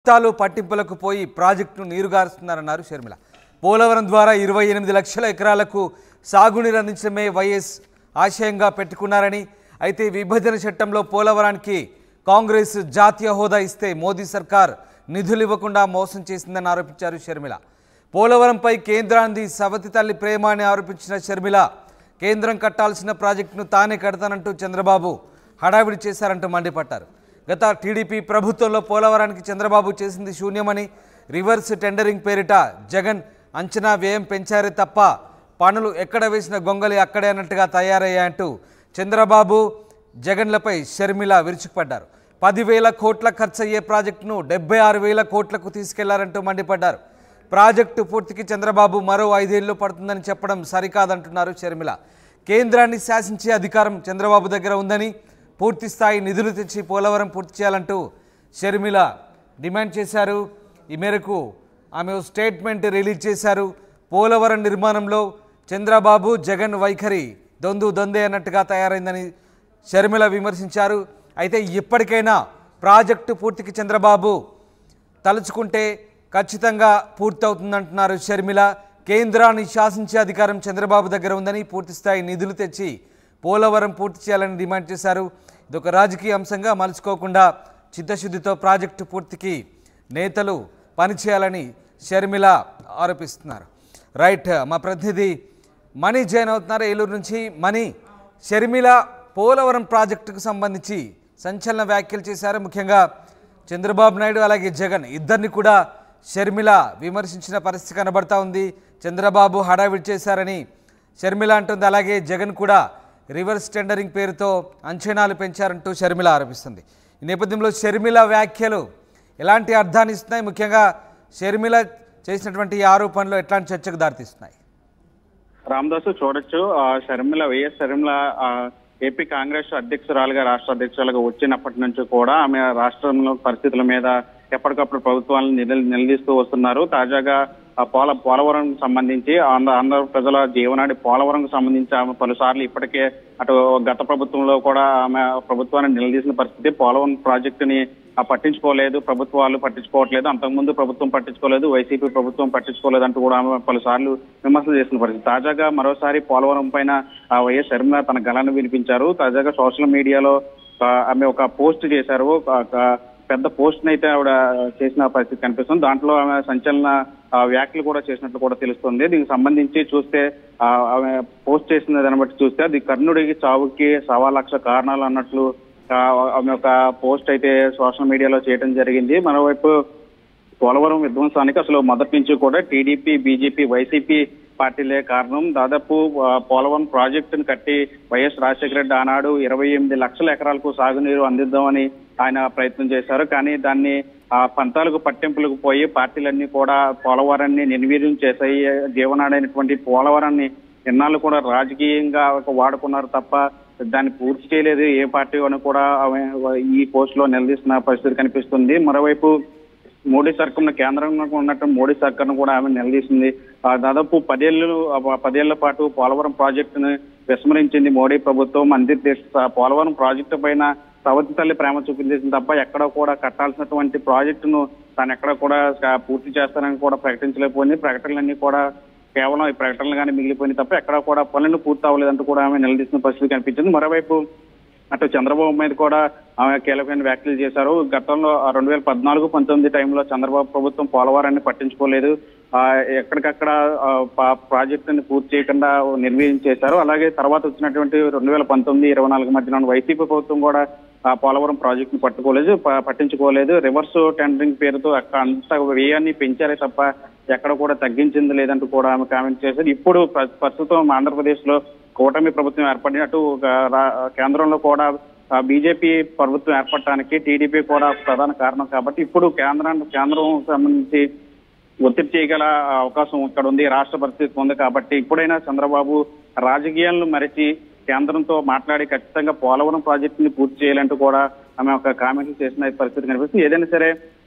తాలు పట్టింపులకు పోయి ప్రాజెక్టును నీరుగారుస్తున్నారన్నారు షర్మిల పోలవరం ద్వారా ఇరవై ఎనిమిది లక్షల ఎకరాలకు సాగునీరు అందించడమే వైఎస్ ఆశయంగా పెట్టుకున్నారని అయితే విభజన చట్టంలో పోలవరానికి కాంగ్రెస్ జాతీయ హోదా ఇస్తే మోదీ సర్కార్ నిధులు ఇవ్వకుండా మోసం చేసిందని ఆరోపించారు షర్మిల పోలవరంపై కేంద్రాన్ని సవతి తల్లి ప్రేమ అని ఆరోపించిన షర్మిల కేంద్రం కట్టాల్సిన ప్రాజెక్టును తానే కడతానంటూ చంద్రబాబు హడావిడి చేశారంటూ మండిపడ్డారు గత టీడీపీ ప్రభుత్వంలో పోలవరానికి చంద్రబాబు చేసింది శూన్యమని రివర్స్ టెండరింగ్ పేరిట జగన్ అంచనా వ్యయం పెంచారే తప్ప పనులు ఎక్కడ వేసిన గొంగలి అక్కడే అన్నట్టుగా తయారయ్యాయంటూ చంద్రబాబు జగన్లపై షర్మిల విరుచుకుపడ్డారు పదివేల కోట్ల ఖర్చు అయ్యే ప్రాజెక్టును డెబ్బై ఆరు వేల కోట్లకు తీసుకెళ్లారంటూ మండిపడ్డారు ప్రాజెక్టు పూర్తికి చంద్రబాబు మరో ఐదేళ్లు పడుతుందని చెప్పడం సరికాదంటున్నారు షర్మిల కేంద్రాన్ని శాసించే అధికారం చంద్రబాబు దగ్గర ఉందని పూర్తి స్థాయి నిధులు తెచ్చి పోలవరం పూర్తి చేయాలంటూ షర్మిల డిమాండ్ చేశారు ఈ మేరకు ఆమె ఓ స్టేట్మెంట్ రిలీజ్ చేశారు పోలవరం నిర్మాణంలో చంద్రబాబు జగన్ వైఖరి దొందు దొందే అన్నట్టుగా తయారైందని షర్మిల విమర్శించారు అయితే ఇప్పటికైనా ప్రాజెక్టు పూర్తికి చంద్రబాబు తలుచుకుంటే ఖచ్చితంగా పూర్తవుతుందంటున్నారు షర్మిల కేంద్రాన్ని శాసించే అధికారం చంద్రబాబు దగ్గర ఉందని పూర్తిస్థాయి నిధులు తెచ్చి పోలవరం పూర్తి చేయాలని డిమాండ్ చేశారు ఇదొక రాజకీయ అంశంగా మలుచుకోకుండా చిత్తశుద్ధితో ప్రాజెక్టు పూర్తికి నేతలు పనిచేయాలని షర్మిల ఆరోపిస్తున్నారు రైట్ మా ప్రతినిధి మణి జైన్ అవుతున్నారు ఏలూరు నుంచి మణి షర్మిల పోలవరం ప్రాజెక్టుకు సంబంధించి సంచలన వ్యాఖ్యలు చేశారు ముఖ్యంగా చంద్రబాబు నాయుడు అలాగే జగన్ ఇద్దరిని కూడా షర్మిల విమర్శించిన పరిస్థితి కనబడతా ఉంది చంద్రబాబు హడావిడి చేశారని షర్మిల అంటుంది అలాగే జగన్ కూడా రివర్స్ టెండరింగ్ పేరుతో అంచనాలు పెంచారంటూ షర్మిల ఆరోపిస్తుంది ఈ నేపథ్యంలో షర్మిల వ్యాఖ్యలు ఎలాంటి అర్థాన్ని ఇస్తున్నాయి ముఖ్యంగా షర్మిల చేసినటువంటి ఈ ఆరోపణలు ఎట్లాంటి చర్చకు దారితీస్తున్నాయి రామదాసు చూడొచ్చు ఆ షర్మిల వైఎస్ షర్మిల ఆ, ఏపీ కాంగ్రెస్ అధ్యక్షురాలుగా రాష్ట్ర అధ్యక్షురాలుగా వచ్చినప్పటి నుంచి కూడా ఆమె రాష్ట్రంలో పరిస్థితుల మీద ఎప్పటికప్పుడు ప్రభుత్వాలను నిల నిలదీస్తూ వస్తున్నారు తాజాగా ఆ పోల పోలవరం సంబంధించి ఆంధ్ర ఆంధ్ర ప్రజల జీవనాడి పోలవరం సంబంధించి ఆమె పలుసార్లు ఇప్పటికే అటు గత ప్రభుత్వంలో కూడా ఆమె ప్రభుత్వాన్ని నిలదీసిన పరిస్థితి పోలవరం ప్రాజెక్టుని ఆ, పట్టించుకోలేదు ప్రభుత్వాలు పట్టించుకోవట్లేదు అంతకుముందు ప్రభుత్వం పట్టించుకోలేదు వైసీపీ ప్రభుత్వం పట్టించుకోలేదు అంటూ కూడా ఆమె పలుసార్లు విమర్శలు చేసిన పరిస్థితి తాజాగా మరోసారి పోలవరం పైన ఆ, వైఎస్ షర్మిల తన గళాన్ని వినిపించారు తాజాగా సోషల్ మీడియాలో ఆ, ఆమె ఒక పోస్ట్ చేశారు ఒక- ఒక పెద్ద పోస్ట్ అయితే ఆవిడ చేసిన పరిస్థితి కనిపిస్తుంది దాంట్లో ఆమె సంచలన ఆ, వ్యాఖ్యలు కూడా చేసినట్లు కూడా తెలుస్తుంది దీనికి సంబంధించి చూస్తే ఆ, ఆమె పోస్ట్ చేసిన దాన్ని బట్టి చూస్తే అది కర్ణుడికి చావుకి సవా లక్ష కారణాలు అన్నట్లు ఆ, ఆమె ఒక పోస్ట్ అయితే సోషల్ మీడియాలో చేయడం జరిగింది మరోవైపు పోలవరం విధ్వంసానికి అసలు మొదటి నుంచి కూడా టీడీపీ బీజేపీ వైసీపీ పార్టీలే కారణం దాదాపు ఆ, పోలవరం ప్రాజెక్టును కట్టి వైఎస్ రాజశేఖర రెడ్డి ఆనాడు ఇరవై ఎనిమిది లక్షల ఎకరాలకు సాగునీరు అందిద్దామని ఆయన ప్రయత్నం చేశారు కానీ దాన్ని ఆ పంతాలకు పట్టింపులకు పోయి పార్టీలన్నీ కూడా పోలవరాన్ని నిర్వీర్యం చేశాయి జీవనాడైనటువంటి పోలవరాన్ని ఇన్నాళ్ళు కూడా రాజకీయంగా ఒక వాడుకున్నారు తప్ప దాన్ని పూర్తి చేయలేదు ఏ పార్టీ అని కూడా ఆమె ఈ పోస్ట్ లో నిలదీస్తున్న పరిస్థితి కనిపిస్తుంది మరోవైపు మోడీ సర్కార్ కేంద్రంలో ఉన్నట్టు మోడీ సర్కార్ను కూడా ఆమె నిలదీసింది ఆ, దాదాపు పదేళ్ళు ఆ, పదేళ్ల పాటు పోలవరం ప్రాజెక్టును విస్మరించింది మోడీ ప్రభుత్వం అంది పోలవరం ప్రాజెక్టు పైన సవతి తల్లి ప్రేమ చూపించేసింది తప్ప ఎక్కడ కూడా కట్టాల్సినటువంటి ప్రాజెక్టును తాను ఎక్కడ కూడా ఆ, పూర్తి చేస్తానని కూడా ప్రకటించలేకపోయింది ప్రకటనలన్నీ కూడా కేవలం ఈ ప్రకటనలు కానీ మిగిలిపోయినాయి తప్ప ఎక్కడ కూడా పనులు పూర్తి అవ్వలేదంటూ కూడా ఆమె నిలదీసిన పరిస్థితి కనిపించింది మరోవైపు అటు చంద్రబాబు మీద కూడా ఆమె కీలకమైన వ్యాఖ్యలు చేశారు గతంలో రెండు వేల పద్నాలుగు పంతొమ్మిది టైంలో చంద్రబాబు ప్రభుత్వం పోలవరాన్ని పట్టించుకోలేదు ఆ, ఎక్కడికక్కడ ఆ, పా- ప్రాజెక్టుని పూర్తి చేయకుండా నిర్వీర్యం చేశారు అలాగే తర్వాత వచ్చినటువంటి రెండు వేల పంతొమ్మిది ఇరవై నాలుగు మధ్యన వైసీపీ ప్రభుత్వం కూడా ఆ పోలవరం ప్రాజెక్టును పట్టుకోలేదు ప- పట్టించుకోలేదు రివర్స్ టెండరింగ్ పేరుతో అక్కడ అంత వ్యయాన్ని పెంచారే తప్ప ఎక్కడ కూడా తగ్గించింది లేదంటూ కూడా ఆమె కామెంట్ చేశారు ఇప్పుడు ప్ర- ప్రస్తుతం ఆంధ్రప్రదేశ్ లో కూటమి ప్రభుత్వం ఏర్పడినట్టు ఒక రా- కేంద్రంలో కూడా బీజేపీ ప్రభుత్వం ఏర్పడటానికి టీడీపీ కూడా ప్రధాన కారణం కాబట్టి ఇప్పుడు కేంద్రాన్ని కేంద్రం సంబంధించి ఒత్తిడి చేయగల అవకాశం ఇక్కడ ఉంది రాష్ట్ర పరిస్థితి ఉంది కాబట్టి ఇప్పుడైనా చంద్రబాబు రాజకీయాలను మరిచి కేంద్రంతో మాట్లాడి ఖచ్చితంగా పోలవరం ప్రాజెక్టుని పూర్తి చేయాలంటూ కూడా ఆమె ఒక కామెంట్లు చేసిన పరిస్థితి కనిపిస్తుంది ఏదైనా సరే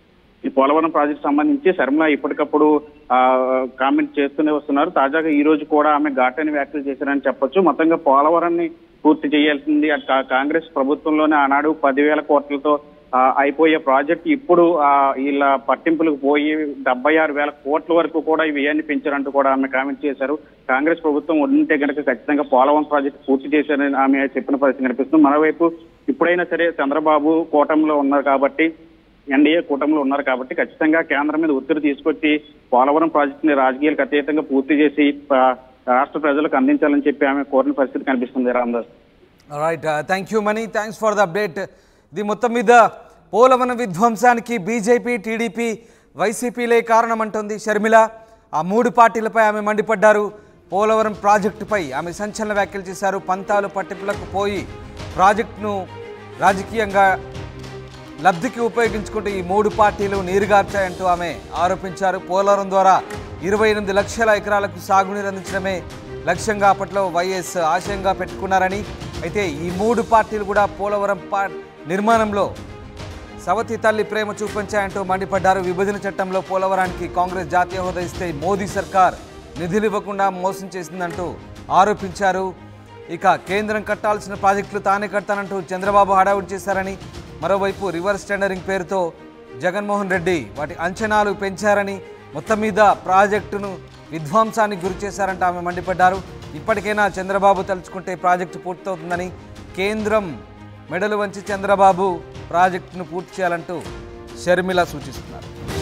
ఈ పోలవరం ప్రాజెక్ట్ సంబంధించి శర్మిల ఇప్పటికప్పుడు ఆ, కామెంట్ చేస్తూనే వస్తున్నారు తాజాగా ఈ రోజు కూడా ఆమె ఘాటైన వ్యాఖ్యలు చేశారని చెప్పొచ్చు మొత్తంగా పోలవరాన్ని పూర్తి చేయాల్సింది అటు కా- కాంగ్రెస్ ప్రభుత్వంలోనే ఆనాడు పదివేల కోట్లతో ఆ, అయిపోయే ప్రాజెక్ట్ ఇప్పుడు ఆ, వీళ్ళ పట్టింపులకు పోయి డెబ్బై ఆరు వేల కోట్ల వరకు కూడా ఈ వ్యయాన్ని పెంచారంటూ కూడా ఆమె కామెంట్ చేశారు కాంగ్రెస్ ప్రభుత్వం ఉంటే కనుక ఖచ్చితంగా పోలవరం ప్రాజెక్ట్ పూర్తి చేశారని ఆమె చెప్పిన పరిస్థితి కనిపిస్తుంది మరోవైపు ఇప్పుడైనా సరే చంద్రబాబు కూటమిలో ఉన్నారు కాబట్టి ఎన్డీఏ కూటమిలో ఉన్నారు కాబట్టి ఖచ్చితంగా కేంద్రం మీద ఒత్తిడి తీసుకొచ్చి పోలవరం ప్రాజెక్టుని రాజకీయాలకు అతీతంగా పూర్తి చేసి ఆ, రాష్ట్ర ప్రజలకు అందించాలని చెప్పి ఆమె కోరిన పరిస్థితి కనిపిస్తుంది Ramadas right thank you Mani thanks for the update ఇది మొత్తం మీద పోలవరం విధ్వంసానికి బీజేపీ టీడీపీ వైసీపీలే కారణమంటోంది షర్మిల ఆ మూడు పార్టీలపై ఆమె మండిపడ్డారు పోలవరం ప్రాజెక్టుపై ఆమె సంచలన వ్యాఖ్యలు చేశారు పంతాలు పట్టింపులకు పోయి ప్రాజెక్టును రాజకీయంగా లబ్ధికి ఉపయోగించుకుంటూ ఈ మూడు పార్టీలు నీరుగార్చాయంటూ ఆమె ఆరోపించారు పోలవరం ద్వారా ఇరవై ఎనిమిది లక్షల ఎకరాలకు సాగునీరు అందించడమే లక్ష్యంగా అప్పట్లో వైఎస్ ఆశయంగా పెట్టుకున్నారని అయితే ఈ మూడు పార్టీలు కూడా పోలవరం పా నిర్మాణంలో సవతి తల్లి ప్రేమ చూపించాయంటూ మండిపడ్డారు విభజన చట్టంలో పోలవరానికి కాంగ్రెస్ జాతీయ హోదా ఇస్తే మోదీ సర్కార్ నిధులు ఇవ్వకుండా మోసం చేసిందంటూ ఆరోపించారు ఇక కేంద్రం కట్టాల్సిన ప్రాజెక్టులు తానే కడతానంటూ చంద్రబాబు హడావుడి చేశారని మరోవైపు రివర్స్ టెండరింగ్ పేరుతో జగన్మోహన్ రెడ్డి వాటి అంచనాలు పెంచారని మొత్తం మీద ప్రాజెక్టును విధ్వంసానికి గురి చేశారంటూ ఆమె మండిపడ్డారు ఇప్పటికైనా చంద్రబాబు తలుచుకుంటే ప్రాజెక్టు పూర్తవుతుందని కేంద్రం మెడలు వంచి చంద్రబాబు ప్రాజెక్టును పూర్తి చేయాలంటూ షర్మిల సూచిస్తున్నారు